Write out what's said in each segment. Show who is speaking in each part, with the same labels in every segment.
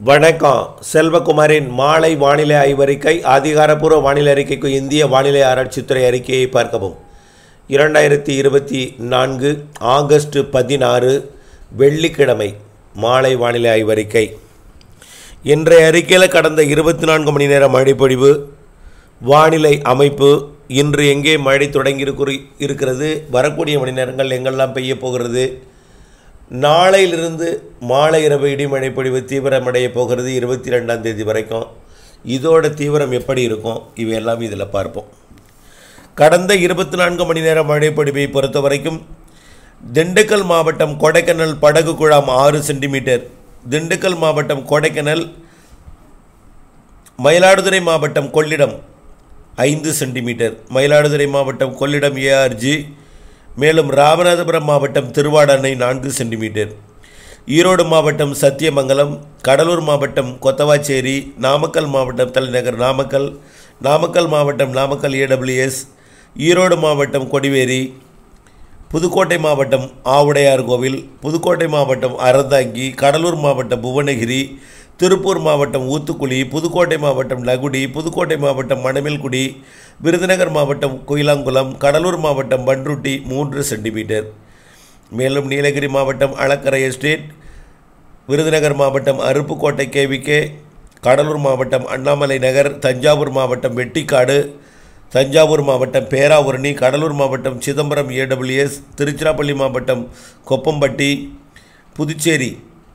Speaker 1: வணக்கம் செல்வகுமாரின் மாலை வானிலை ஆய்வறிக்கை அதிகாரப்பூர்வ வானிலை அறிக்கைக்கு இந்திய வானிலை ஆராய்ச்சித்துறை அறிக்கையை பார்க்கவும் இரண்டாயிரத்தி இருபத்தி நான்கு ஆகஸ்ட் பதினாறு வெள்ளிக்கிழமை மாலை வானிலை ஆய்வறிக்கை இன்றைய அறிக்கையில் கடந்த இருபத்தி நான்கு மணி நேர மழைப்பொழிவு வானிலை அமைப்பு இன்று எங்கே மழை தொடங்கி இருக்கிற- இருக்கிறது வரக்கூடிய மணி நேரங்கள் எங்கெல்லாம் பெய்ய போகிறது நாளையிலிருந்து மாலை இரவு இடிமழை பொழிவு தீவிரமடைய போகிறது இருபத்தி ரெண்டாம் தேதி வரைக்கும் இதோட தீவிரம் எப்படி இருக்கும் இவையெல்லாம் இதில் பார்ப்போம் கடந்த இருபத்தி நான்கு மணி நேர மழைப்பொழிவை பொறுத்த வரைக்கும் திண்டுக்கல் மாவட்டம் கொடைக்கானல் படகு குழாம் ஆறு சென்டிமீட்டர் திண்டுக்கல் மாவட்டம் கொடைக்கானல் மயிலாடுதுறை மாவட்டம் கொள்ளிடம் ஐந்து சென்டிமீட்டர் மயிலாடுதுறை மாவட்டம் கொள்ளிடம் ஏஆர்ஜி மேலும் ராமநாதபுரம் மாவட்டம் திருவாடனை நான்கு சென்டிமீட்டர் ஈரோடு மாவட்டம் சத்தியமங்கலம் கடலூர் மாவட்டம் கொத்தவாச்சேரி நாமக்கல் மாவட்டம் தலைநகர் நாமக்கல் நாமக்கல் மாவட்டம் நாமக்கல் ஏடபிள்யூஎஸ் ஈரோடு மாவட்டம் கொடிவேரி புதுக்கோட்டை மாவட்டம் ஆவுடையார் கோவில் புதுக்கோட்டை மாவட்டம் அறந்தாங்கி கடலூர் மாவட்டம் புவனகிரி திருப்பூர் மாவட்டம் ஊத்துக்குளி புதுக்கோட்டை மாவட்டம் லகுடி புதுக்கோட்டை மாவட்டம் மணமேல்குடி விருதுநகர் மாவட்டம் குயிலாங்குளம் கடலூர் மாவட்டம் பன்ருட்டி மூன்று சென்டிமீட்டர் மேலும் நீலகிரி மாவட்டம் அளக்கரை எஸ்டேட் விருதுநகர் மாவட்டம் அருப்புக்கோட்டை கேவிகே கடலூர் மாவட்டம் அண்ணாமலை நகர் தஞ்சாவூர் மாவட்டம் வெட்டிக்காடு தஞ்சாவூர் மாவட்டம் பேராவூரணி கடலூர் மாவட்டம் சிதம்பரம் ஏடபிள்யூஎஸ் திருச்சிராப்பள்ளி மாவட்டம் கொப்பம்பட்டி புதுச்சேரி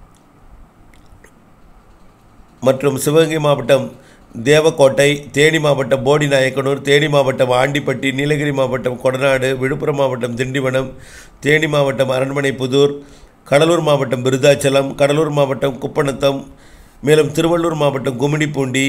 Speaker 1: மற்றும் சிவகங்கை மாவட்டம் தேவக்கோட்டை தேனி மாவட்டம் போடிநாயக்கனூர் தேனி மாவட்டம் ஆண்டிப்பட்டி நீலகிரி மாவட்டம் கொடநாடு விழுப்புரம் மாவட்டம் திண்டிவனம் தேனி மாவட்டம் அரண்மனைப்புதூர் கடலூர் மாவட்டம் விருதாச்சலம் கடலூர் மாவட்டம் குப்பநத்தம் மேலும் திருவள்ளூர் மாவட்டம் கும்மிடிப்பூண்டி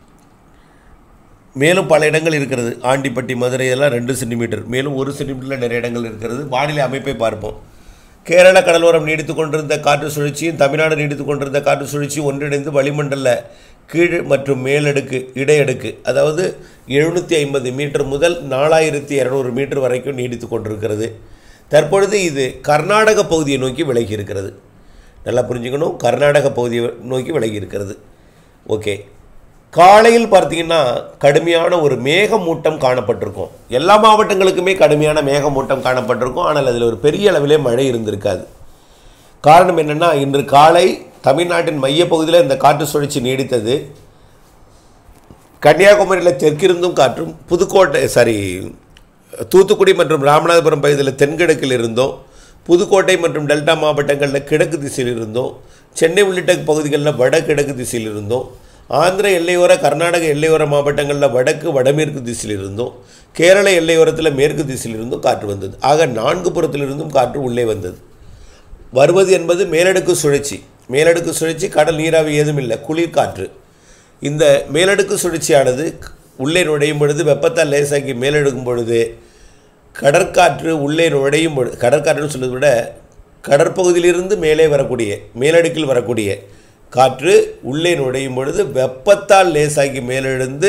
Speaker 1: மேலும் பல இடங்கள் இருக்கிறது ஆண்டிப்பட்டி மதுரை எல்லாம் ரெண்டு சென்டிமீட்டர் மேலும் ஒரு சென்டிமீட்டரில் நிறைய இடங்கள் இருக்கிறது வானிலை அமைப்பை பார்ப்போம் கேரள கடலோரம் நீடித்து கொண்டிருந்த காற்று சுழற்சியும் தமிழ்நாடு நீடித்து கொண்டிருந்த காற்று சுழற்சி ஒன்றிணைந்து வளிமண்டல கீழ் மற்றும் மேலடுக்கு இடையடுக்கு அதாவது எழுநூற்றி ஐம்பது மீட்டர் முதல் நாலாயிரத்தி இரநூறு மீட்டர் வரைக்கும் நீடித்து கொண்டிருக்கிறது தற்பொழுது இது கர்நாடக பகுதியை நோக்கி விலகி இருக்கிறது நல்லா புரிஞ்சுக்கணும் கர்நாடக பகுதியை நோக்கி விலகி இருக்கிறது ஓகே காலையில் பார்த்தீங்கன்னா கடுமையான ஒரு மேகமூட்டம் காணப்பட்டிருக்கும் எல்லா மாவட்டங்களுக்குமே கடுமையான மேகமூட்டம் காணப்பட்டிருக்கும் ஆனால் அதில் ஒரு பெரிய அளவிலே மழை இருந்திருக்காது காரணம் என்னென்னா இன்று காலை தமிழ்நாட்டின் மையப்பகுதியில் இந்த காற்று சுழற்சி நீடித்தது கன்னியாகுமரியில் தெற்கிருந்தும் காற்றும் புதுக்கோட்டை சாரி தூத்துக்குடி மற்றும் ராமநாதபுரம் பகுதியில் தென்கிழக்கில் இருந்தோம் புதுக்கோட்டை மற்றும் டெல்டா மாவட்டங்களில் கிழக்கு திசையில் இருந்தோம் சென்னை உள்ளிட்ட பகுதிகளில் வடகிழக்கு திசையில் இருந்தோம் ஆந்திர எல்லையோர கர்நாடக எல்லையோர மாவட்டங்களில் வடக்கு வடமேற்கு திசையில் இருந்தோம் கேரள எல்லையோரத்தில் மேற்கு திசையில் இருந்தும் காற்று வந்தது ஆக நான்கு புறத்திலிருந்தும் காற்று உள்ளே வந்தது வருவது என்பது மேலடுக்கு சுழற்சி மேலடுக்கு சுழற்சி கடல் நீராவி ஏதும் இல்லை குளிர் காற்று இந்த மேலடுக்கு சுழற்சியானது உள்ளே நுழையும் பொழுது வெப்பத்தால் லேசாக்கி மேலெடுக்கும் பொழுது கடற்காற்று உள்ளே நுழையும் பொழுது கடற்காற்றுன்னு சொல்வதை விட கடற்பகுதியிலிருந்து மேலே வரக்கூடிய மேலடுக்கில் வரக்கூடிய காற்று உள்ளே நுழையும் பொழுது வெப்பத்தால் லேசாக்கி மேலெழுந்து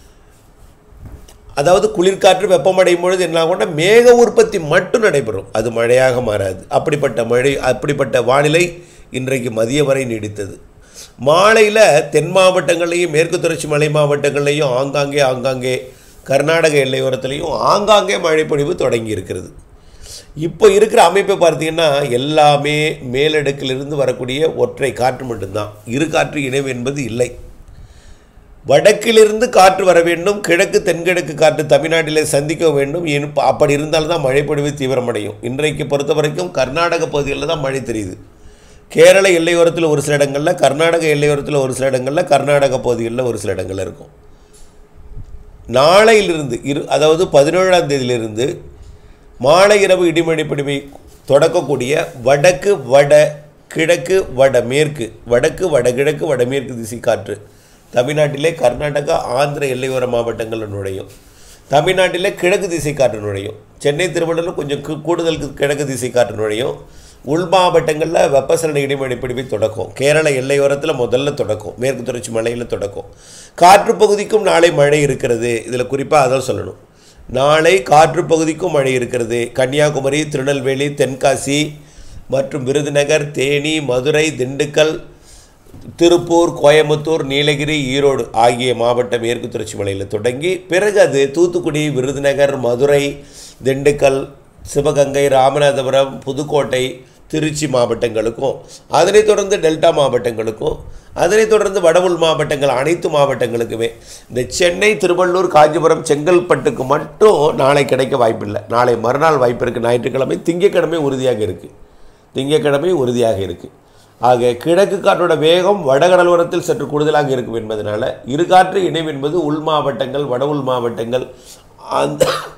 Speaker 1: அதாவது குளிர்காற்று வெப்பமடையும் பொழுது என்ன ஆகும்னா மேக உற்பத்தி மட்டும் நடைபெறும் அது மழையாக மாறாது அப்படிப்பட்ட மழை அப்படிப்பட்ட வானிலை இன்றைக்கு மதிய வரை நீடித்தது மாலையில் தென் மாவட்டங்கள்லையும் மேற்கு தொடர்ச்சி மலை மாவட்டங்கள்லையும் ஆங்காங்கே ஆங்காங்கே கர்நாடக எல்லையோரத்துலையும் ஆங்காங்கே மழைப்பொழிவு தொடங்கி இருக்கிறது இப்போ இருக்கிற அமைப்பை பார்த்தீங்கன்னா எல்லாமே மேலடுக்கிலிருந்து வரக்கூடிய ஒற்றை காற்று மட்டும்தான் இரு காற்று இணைவு என்பது இல்லை வடக்கிலிருந்து காற்று வர வேண்டும் கிழக்கு தென்கிழக்கு காற்று தமிழ்நாட்டிலே சந்திக்க வேண்டும் இனி- அப்படி இருந்தால்தான் மழைப்பொழிவு தீவிரமடையும் இன்றைக்கு பொறுத்த வரைக்கும் கர்நாடக பகுதிகளில் தான் மழை தெரியுது கேரள எல்லையோரத்தில் ஒரு சில இடங்களில் கர்நாடக எல்லையோரத்தில் ஒரு சில இடங்களில் கர்நாடக பகுதிகளில் ஒரு சில இடங்களில் இருக்கும் நாளையிலிருந்து இரு அதாவது பதினேழாம் தேதியிலிருந்து மாலை இரவு இடிமழை பிடிவை தொடக்கக்கூடிய வடக்கு வட கிழக்கு வட மேற்கு வடக்கு வடகிழக்கு வடமேற்கு திசை காற்று தமிழ்நாட்டிலே கர்நாடகா ஆந்திர எல்லையோர மாவட்டங்களில் நுழையும் தமிழ்நாட்டிலே கிழக்கு திசை காற்று நுழையும் சென்னை திருவள்ளூர் கொஞ்சம் கூ- கூடுதல் கிழக்கு திசை காற்று நுழையும் உள் மாவட்டங்களில் வெப்பசலன இடிமழை பிடிவை தொடக்கும் கேரள எல்லையோரத்தில் முதல்ல தொடக்கும் மேற்கு தொடர்ச்சி மலையில் தொடக்கும் காற்று பகுதிக்கும் நாளை மழை இருக்கிறது இதில் குறிப்பாக அதான் சொல்லணும் நாளை காற்று பகுதிக்கும் மழை இருக்கிறது கன்னியாகுமரி திருநெல்வேலி தென்காசி மற்றும் விருதுநகர் தேனி மதுரை திண்டுக்கல் திருப்பூர் கோயம்புத்தூர் நீலகிரி ஈரோடு ஆகிய மாவட்ட மேற்கு தொடர்ச்சி மலையில் தொடங்கி பிறகு அது தூத்துக்குடி விருதுநகர் மதுரை திண்டுக்கல் சிவகங்கை ராமநாதபுரம் புதுக்கோட்டை திருச்சி மாவட்டங்களுக்கும் அதனைத் தொடர்ந்து டெல்டா மாவட்டங்களுக்கும் அதனைத் தொடர்ந்து வடவுள் மாவட்டங்கள் அனைத்து மாவட்டங்களுக்குமே இந்த சென்னை திருவள்ளூர் காஞ்சிபுரம் செங்கல்பட்டுக்கு மட்டும் நாளை கிடைக்க வாய்ப்பில்லை நாளை மறுநாள் வாய்ப்பு இருக்குது ஞாயிற்றுக்கிழமை திங்கட்கிழமை உறுதியாக இருக்குது திங்கட்கிழமை உறுதியாக இருக்குது ஆக கிழக்கு காற்றோட வேகம் வடகடலோரத்தில் சற்று கூடுதலாக இருக்கும் என்பதனால இரு காற்று இணைவு என்பது உள் மாவட்டங்கள் வட உள் மாவட்டங்கள் அந்த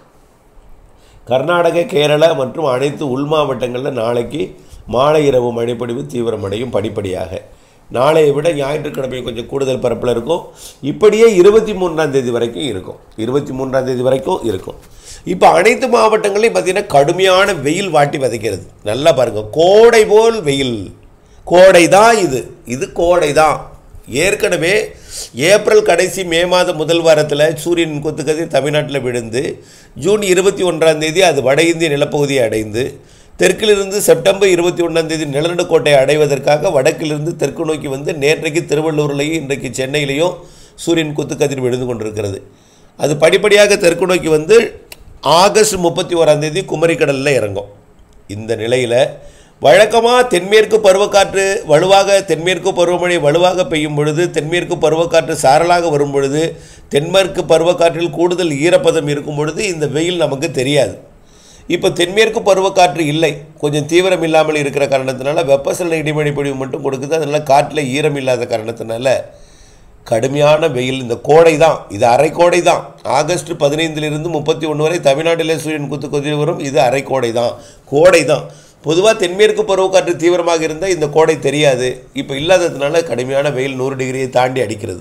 Speaker 1: கர்நாடக கேரளா மற்றும் அனைத்து உள் மாவட்டங்களில் நாளைக்கு மாலை இரவு மழைப்பொழிவு தீவிரமடையும் படிப்படியாக நாளையை விட ஞாயிற்றுக்கிழமை கொஞ்சம் கூடுதல் பரப்பில் இருக்கும் இப்படியே இருபத்தி மூன்றாம் தேதி வரைக்கும் இருக்கும் இருபத்தி மூன்றாம் தேதி வரைக்கும் இருக்கும் இப்போ அனைத்து மாவட்டங்களையும் பார்த்திங்கன்னா கடுமையான வெயில் வாட்டி வதைக்கிறது நல்லா பாருங்கள் கோடை போல் வெயில் கோடை தான் இது இது கோடை தான் ஏற்கனவே ஏப்ரல் கடைசி மே மாதம் முதல் வாரத்தில் சூரியன் கொத்துக்கதிர் தமிழ்நாட்டில் விழுந்து ஜூன் இருபத்தி ஒன்றாம் தேதி அது வட இந்திய நிலப்பகுதியை அடைந்து தெற்கிலிருந்து செப்டம்பர் இருபத்தி ஒன்றாம் தேதி நிலநடுக்கோட்டை அடைவதற்காக வடக்கிலிருந்து தெற்கு நோக்கி வந்து நேற்றைக்கு திருவள்ளூர்லேயும் இன்றைக்கு சென்னையிலையும் சூரியன் கொத்துக்கதிர் விழுந்து கொண்டிருக்கிறது அது படிப்படியாக தெற்கு நோக்கி வந்து ஆகஸ்ட் முப்பத்தி ஓராம் தேதி குமரிக்கடலில் இறங்கும் இந்த நிலையில் வழக்கமாக தென்மேற்கு பருவக்காற்று வலுவாக தென்மேற்கு பருவமழை வலுவாக பெய்யும் பொழுது தென்மேற்கு பருவக்காற்று சாரலாக வரும் பொழுது தென்மேற்கு பருவக்காற்றில் கூடுதல் ஈரப்பதம் இருக்கும் பொழுது இந்த வெயில் நமக்கு தெரியாது இப்போ தென்மேற்கு பருவக்காற்று இல்லை கொஞ்சம் தீவிரம் இல்லாமல் இருக்கிற காரணத்தினால வெப்பசலன இடிமழை பொழிவு மட்டும் கொடுக்குது அதனால் காற்றில் ஈரம் இல்லாத காரணத்தினால கடுமையான வெயில் இந்த கோடை தான் இது அரைக்கோடை தான் ஆகஸ்ட் பதினைந்திலிருந்து முப்பத்தி ஒன்று வரை தமிழ்நாட்டிலே சூரியன் குத்து கொதில் வரும் இது அரைக்கோடை தான் கோடை தான் பொதுவாக தென்மேற்கு பருவக்காற்று தீவிரமாக இருந்தால் இந்த கோடை தெரியாது இப்போ இல்லாததுனால கடுமையான வெயில் நூறு டிகிரியை தாண்டி அடிக்கிறது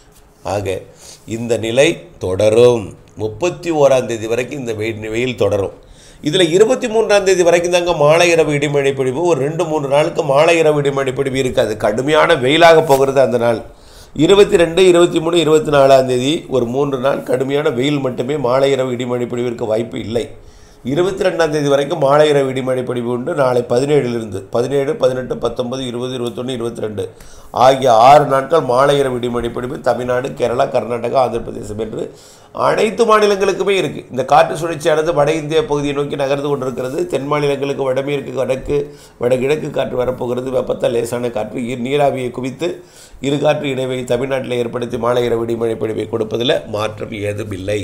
Speaker 1: ஆக இந்த நிலை தொடரும் முப்பத்தி ஓராம் தேதி வரைக்கும் இந்த வெயில் வெயில் தொடரும் இதில் இருபத்தி மூன்றாம் தேதி வரைக்கும் தாங்க மாலை இரவு இடிமழை பொழிவு ஒரு ரெண்டு மூணு நாளுக்கு மாலை இரவு இடிமழை பொழிவு இருக்காது கடுமையான வெயிலாக போகிறது அந்த நாள் இருபத்தி ரெண்டு இருபத்தி மூணு இருபத்தி நாலாம் தேதி ஒரு மூன்று நாள் கடுமையான வெயில் மட்டுமே மாலை இரவு இடிமழை பொழிவிற்கு வாய்ப்பு இல்லை இருபத்தி ரெண்டாம் தேதி வரைக்கும் மாலை இரவு இடிமழை பொழிவு உண்டு நாளை பதினேழிலிருந்து பதினேழு பதினெட்டு பத்தொன்பது இருபது இருபத்தொன்று இருபத்தி ரெண்டு ஆகிய ஆறு நாட்கள் மாலை இரவு இடிமழை பொழிவு தமிழ்நாடு கேரளா கர்நாடகா ஆந்திர பிரதேசம் என்று அனைத்து மாநிலங்களுக்குமே இருக்குது இந்த காற்று சுழற்சியானது வட இந்திய பகுதியை நோக்கி நகர்ந்து கொண்டிருக்கிறது தென் மாநிலங்களுக்கு வடமேற்கு வடக்கு வடகிழக்கு காற்று வரப்போகிறது வெப்பத்தால் லேசான காற்று ஈர் நீராவியை குவித்து இரு காற்று இணைவை தமிழ்நாட்டில் ஏற்படுத்தி மாலை இரவு இடிமழை பொழிவை கொடுப்பதில் மாற்றம் ஏதுமில்லை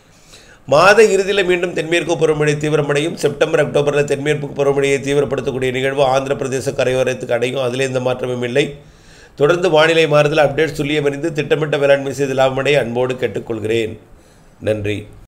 Speaker 1: மாத இறுதியில் மீண்டும் தென்மேற்கு பருவமழை தீவிரமடையும் செப்டம்பர் அக்டோபரில் தென்மேற்கு பருவமழையை தீவிரப்படுத்தக்கூடிய நிகழ்வு ஆந்திர பிரதேச கரையோரத்துக்கு அடையும் அதில் எந்த மாற்றமும் இல்லை தொடர்ந்து வானிலை மாறுதல் அப்டேட் சொல்லியமறிந்து திட்டமிட்ட வேளாண்மை செய்து லாபமடைய அன்போடு கேட்டுக்கொள்கிறேன் நன்றி